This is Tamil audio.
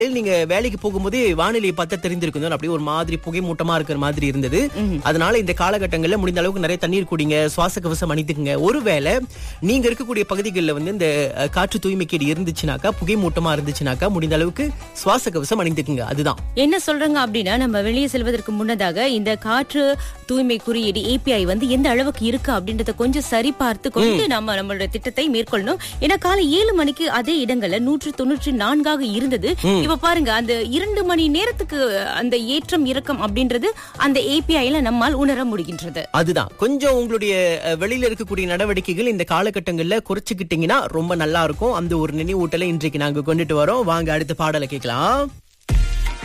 நீங்க வேலைக்கு போகும்போது வானிலை பார்த்தா தெரிஞ்சிருக்கும் அப்படியே ஒரு மாதிரி புகை மூட்டமா இருக்கிற மாதிரி இருந்தது அதனால இந்த காலகட்டங்கள்ல முடிந்த அளவுக்கு நிறைய தண்ணீர் குடிங்க சுவாச கவசம் அணிந்துக்குங்க ஒருவேளை நீங்க இருக்கக்கூடிய பகுதிகளில் வந்து இந்த அஹ், காற்று தூய்மைக்கேடு இருந்துச்சுனாக்கா புகை மூட்டமா இருந்துச்சுனாக்கா முடிந்த அளவுக்கு சுவாச கவசம் அணிந்துக்குங்க அதுதான் என்ன சொல்றாங்க அப்படின்னா நம்ம வெளியே செல்வதற்கு முன்னதாக இந்த காற்று தூய்மை குறியீடு ஏபிஐ வந்து எந்த அளவுக்கு இருக்கு அப்படின்றத கொஞ்சம் சரி பார்த்து கொண்டு நம்ம நம்மளோட திட்டத்தை மேற்கொள்ளணும் ஏன்னா காலை ஏழு மணிக்கு அதே இடங்கள்ல நூற்று தொண்ணூற்றி நான்காக இருந்தது இப்ப பாருங்க அந்த இரண்டு மணி நேரத்துக்கு அந்த ஏற்றம் இறக்கம் அப்படின்றது அந்த ஏபிஐல நம்மால் உணர முடிகின்றது அதுதான் கொஞ்சம் உங்களுடைய அஹ், வெளியில இருக்கக்கூடிய நடவடிக்கைகள் இந்த காலகட்டங்கள்ல குறைச்சுக்கிட்டீங்கன்னா ரொம்ப நல்லா இருக்கும் அந்த ஒரு நினைவூட்டலை இன்றைக்கு நாங்க கொண்டுட்டு வரோம் வாங்க அடுத்த பாடலை கேட்கலாம்